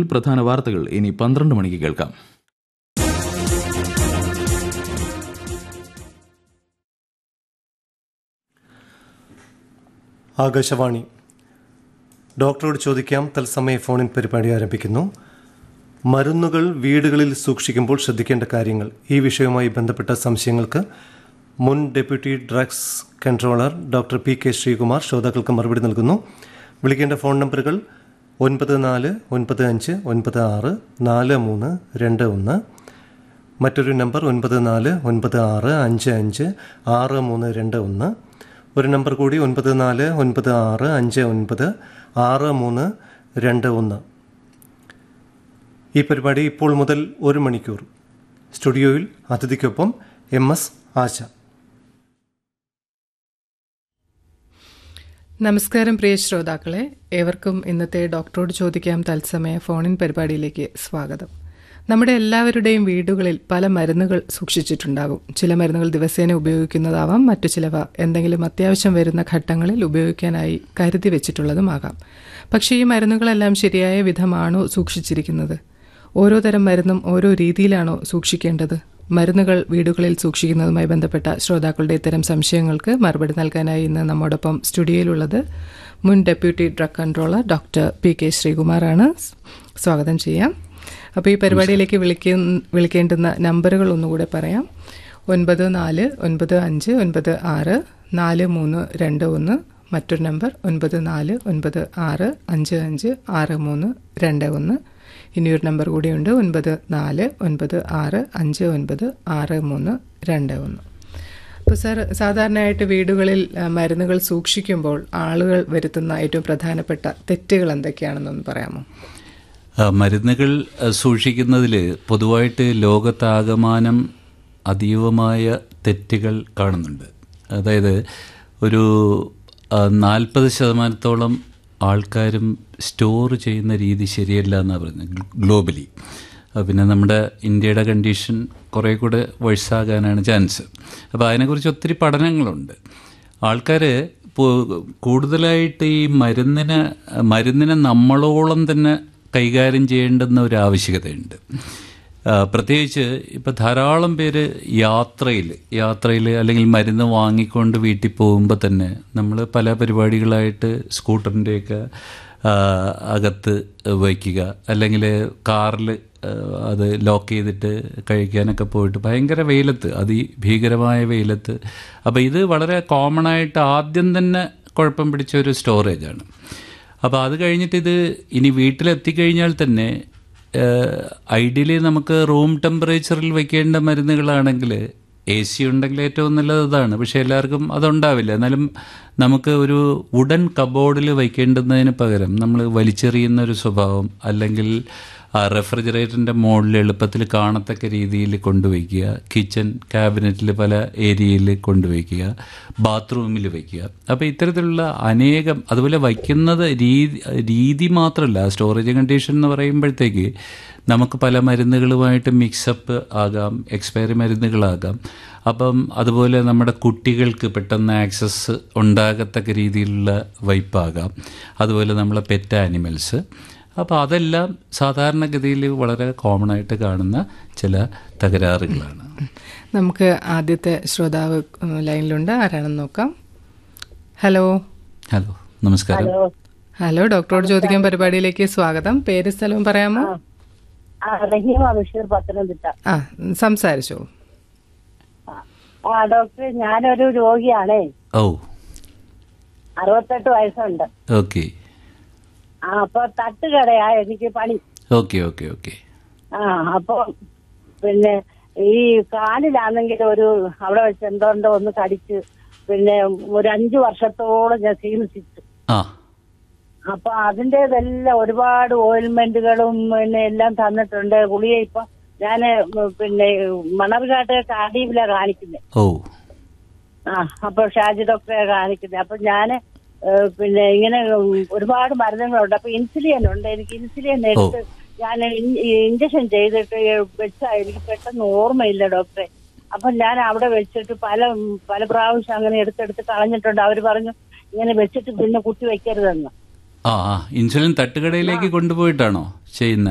ബുള്ളറ്റിനിൽ പ്രധാന വാർത്തകൾ ഇനി പന്ത്രണ്ട് മണിക്ക് കേൾക്കാം ആകാശവാണി ഡോക്ടറോട് ചോദിക്കാം തത്സമയ ഫോണിൻ പരിപാടി ആരംഭിക്കുന്നു മരുന്നുകൾ വീടുകളിൽ സൂക്ഷിക്കുമ്പോൾ ശ്രദ്ധിക്കേണ്ട കാര്യങ്ങൾ ഈ വിഷയവുമായി ബന്ധപ്പെട്ട സംശയങ്ങൾക്ക് മുൻ deputy drugs controller doctor P K Sreekumar ശ്രോതാക്കൾക്ക് മറുപടി നൽകുന്നു വിളിക്കേണ്ട ഫോൺ നമ്പറുകൾ ഒൻപത് നാല് ഒൻപത് അഞ്ച് ഒൻപത് ആറ് നാല് മൂന്ന് രണ്ട് ഒന്ന് മറ്റൊരു നമ്പർ ഒൻപത് നാല് ഒൻപത് ആറ് അഞ്ച് അഞ്ച് ആറ് മൂന്ന് രണ്ട് ഒന്ന് ഒരു നമ്പർ കൂടി ഒൻപത് നാല് ഒൻപത് ആറ് അഞ്ച് ഒൻപത് ആറ് മൂന്ന് രണ്ട് ഒന്ന് ഈ പരിപാടി ഇപ്പോൾ മുതൽ ഒരു മണിക്കൂർ സ്റ്റുഡിയോയിൽ അതിഥിക്കൊപ്പം എം എസ് ആശ നമസ്കാരം പ്രിയ ശ്രോതാക്കളെ ഏവർക്കും ഇന്നത്തെ ഡോക്ടറോട് ചോദിക്കാം തത്സമയ ഫോണിൻ പരിപാടിയിലേക്ക് സ്വാഗതം നമ്മുടെ എല്ലാവരുടെയും വീടുകളിൽ പല മരുന്നുകൾ സൂക്ഷിച്ചിട്ടുണ്ടാകും ചില മരുന്നുകൾ ദിവസേന ഉപയോഗിക്കുന്നതാവാം മറ്റു ചിലവ എന്തെങ്കിലും അത്യാവശ്യം വരുന്ന ഘട്ടങ്ങളിൽ ഉപയോഗിക്കാനായി കരുതി വെച്ചിട്ടുള്ളതുമാകാം പക്ഷേ ഈ മരുന്നുകളെല്ലാം ശരിയായ വിധമാണോ സൂക്ഷിച്ചിരിക്കുന്നത് ഓരോ തരം മരുന്നും ഓരോ രീതിയിലാണോ സൂക്ഷിക്കേണ്ടത് മരുന്നുകൾ വീടുകളിൽ സൂക്ഷിക്കുന്നതുമായി ബന്ധപ്പെട്ട ശ്രോതാക്കളുടെ ഇത്തരം സംശയങ്ങൾക്ക് മറുപടി നൽകാനായി ഇന്ന് നമ്മോടൊപ്പം സ്റ്റുഡിയോയിലുള്ളത് മുൻ deputy drug controller doctor P K ശ്രീകുമാറാണ് സ്വാഗതം ചെയ്യാം അപ്പോൾ ഈ പരിപാടിയിലേക്ക് വിളിക്ക വിളിക്കേണ്ടുന്ന നമ്പറുകൾ ഒന്നുകൂടെ പറയാം ഒൻപത് നാല് ഒൻപത് അഞ്ച് ഒൻപത് ആറ് നാല് മൂന്ന് രണ്ട് ഒന്ന് മറ്റൊരു നമ്പർ ഒൻപത് നാല് ഒൻപത് ആറ് അഞ്ച് അഞ്ച് ആറ് മൂന്ന് രണ്ട് ഒന്ന് ഇനിയൊരു നമ്പർ കൂടിയുണ്ട് ഒൻപത് നാല് ഒൻപത് ആറ് അഞ്ച് ഒൻപത് ആറ് മൂന്ന് രണ്ട് ഒന്ന് അപ്പോൾ സാർ സാധാരണയായിട്ട് വീടുകളിൽ ആ, മരുന്നുകൾ സൂക്ഷിക്കുമ്പോൾ ആളുകൾ വരുത്തുന്ന ഏറ്റവും പ്രധാനപ്പെട്ട തെറ്റുകൾ എന്തൊക്കെയാണെന്നൊന്ന് പറയാമോ ആ, മരുന്നുകൾ സൂക്ഷിക്കുന്നതിൽ പൊതുവായിട്ട് ലോകത്താകമാനം അതീവമായ തെറ്റുകൾ കാണുന്നുണ്ട് അതായത് ഒരു നാൽപ്പത് ശതമാനത്തോളം ആൾക്കാരും സ്റ്റോർ ചെയ്യുന്ന രീതി ശരിയല്ല എന്നാണ് പറയുന്നത് ഗ്ലോബലി ആ, പിന്നെ നമ്മുടെ ഇന്ത്യയുടെ കണ്ടീഷൻ കുറേ കൂടെ വയസ്സാകാനാണ് ചാൻസ് അപ്പോൾ അതിനെക്കുറിച്ച് ഒത്തിരി പഠനങ്ങളുണ്ട് ആൾക്കാർ കൂടുതലായിട്ട് ഈ മരുന്നിനെ മരുന്നിനെ നമ്മളോളം തന്നെ കൈകാര്യം ചെയ്യേണ്ടുന്ന ഒരു ആവശ്യകതയുണ്ട് ആ, പ്രത്യേകിച്ച് ഇപ്പോൾ ധാരാളം പേര് യാത്രയിൽ യാത്രയിൽ അല്ലെങ്കിൽ മരുന്ന് വാങ്ങിക്കൊണ്ട് വീട്ടിൽ പോകുമ്പോൾ തന്നെ നമ്മൾ പല പരിപാടികളായിട്ട് സ്കൂട്ടറിൻ്റെയൊക്കെ ആ, അകത്ത് വയ്ക്കുക അല്ലെങ്കിൽ കാറിൽ അത് ലോക്ക് ചെയ്തിട്ട് കഴിക്കാനൊക്കെ പോയിട്ട് ഭയങ്കര വെയിലത്ത് അതിഭീകരമായ വെയിലത്ത് അപ്പോൾ ഇത് വളരെ കോമൺ ആയിട്ട് ആദ്യം തന്നെ കുഴപ്പം പിടിച്ച ഒരു സ്റ്റോറേജാണ് അപ്പോൾ അത് കഴിഞ്ഞിട്ട് ഇത് ഇനി വീട്ടിലെത്തിക്കഴിഞ്ഞാൽ തന്നെ ഐഡിയലി നമുക്ക് റൂം ടെമ്പറേച്ചറിൽ വെക്കേണ്ട മരുന്നുകളാണെങ്കിൽ എ സി ഉണ്ടെങ്കിൽ ഏറ്റവും നല്ലത് അതാണ് പക്ഷേ എല്ലാവർക്കും അതുണ്ടാവില്ല എന്നാലും നമുക്ക് ഒരു വുഡൻ കബോർഡിൽ വയ്ക്കേണ്ടുന്നതിന് പകരം നമ്മൾ വലിച്ചെറിയുന്ന ഒരു സ്വഭാവം അല്ലെങ്കിൽ ആ റെഫ്രിജറേറ്ററിൻ്റെ മുകളിൽ എളുപ്പത്തിൽ കാണത്തക്ക രീതിയിൽ കൊണ്ടുവയ്ക്കുക കിച്ചൺ ക്യാബിനറ്റിൽ പല ഏരിയയിൽ കൊണ്ടുവയ്ക്കുക ബാത്റൂമിൽ വയ്ക്കുക അപ്പോൾ ഇത്തരത്തിലുള്ള അനേകം അതുപോലെ വയ്ക്കുന്നത് രീതി രീതി മാത്രമല്ല സ്റ്റോറേജ് കണ്ടീഷൻ എന്ന് പറയുമ്പോഴത്തേക്ക് നമുക്ക് പല മരുന്നുകളുമായിട്ട് മിക്സപ്പ് ആകാം എക്സ്പയറി മരുന്നുകളാകാം അപ്പം അതുപോലെ നമ്മുടെ കുട്ടികൾക്ക് പെട്ടെന്ന് ആക്സസ് ഉണ്ടാകത്തക്ക രീതിയിലുള്ള വയ്പ്പാകാം അതുപോലെ നമ്മളെ പെറ്റ് ആനിമൽസ് അപ്പോൾ അതെല്ലാം സാധാരണഗതിയിൽ വളരെ കോമൺ ആയിട്ട് കാണുന്ന ചില തകരാറുകളാണ് നമുക്ക് ആദ്യത്തെ ശ്രോതാവ് ഉം, ലൈനിലുണ്ട് ആരാണെന്ന് നോക്കാം ഹലോ ഹലോ നമസ്കാരം ഹലോ ഡോക്ടറോട് ചോദിക്കാൻ പരിപാടിയിലേക്ക് സ്വാഗതം പേര് സ്ഥലവും പറയാമോ ആ റഹീമ ബഷീർ പത്തനംതിട്ട ആ സംസാരിച്ചോളൂ ആ ഡോക്ടർ ഞാനൊരു രോഗിയാണേ ഓ അറുപത്തെട്ട് വയസ്സുണ്ട് ഓക്കെ ആ അപ്പൊ തട്ടുകടയാ എനിക്ക് പണി ഓക്കെ ഓക്കെ ഓക്കെ ആ അപ്പൊ പിന്നെ ഈ കാലിലാണെങ്കിൽ ഒരു അവിടെ വെച്ച് എന്തോണ്ടോ ഒന്ന് കടിച്ച് പിന്നെ ഒരു അഞ്ചു വർഷത്തോളം ഞാൻ ചികിത്സിച്ചു ആ അപ്പൊ അതിന്റേതെല്ലാം ഒരുപാട് ഓയിൽമെന്റുകളും പിന്നെ എല്ലാം തന്നിട്ടുണ്ട് ഗുളിക ഇപ്പൊ ഞാന് പിന്നെ മണർകാട്ട് കാർഡീവില കാണിക്കുന്നത് ഓ ആ അപ്പൊ ഷാജി ഡോക്ടറെ കാണിക്കുന്നത് അപ്പൊ ഞാന് ഏഹ്, പിന്നെ ഇങ്ങനെ ഉം, ഒരുപാട് മരുന്നുകളുണ്ട് അപ്പൊ ഇൻസുലിൻ ഉണ്ട് എനിക്ക് ഇൻസുലിൻ എടുത്ത് ഞാൻ ഇഞ്ചക്ഷൻ ചെയ്തിട്ട് വെച്ചാ എനിക്ക് പെട്ടെന്ന് ഓർമ്മയില്ല ഡോക്ടറെ അപ്പൊ ഞാൻ അവിടെ വെച്ചിട്ട് പല പല പ്രാവശ്യം അങ്ങനെ എടുത്തെടുത്ത് കളഞ്ഞിട്ടുണ്ട് അവര് പറഞ്ഞു ഇങ്ങനെ വെച്ചിട്ട് പിന്നെ കുത്തി വെക്കരുതെന്ന് ആ ആ ഇൻസുലിൻ തട്ടുകടയിലേക്ക് കൊണ്ടുപോയിട്ടാണോ ചെയ്യുന്നത്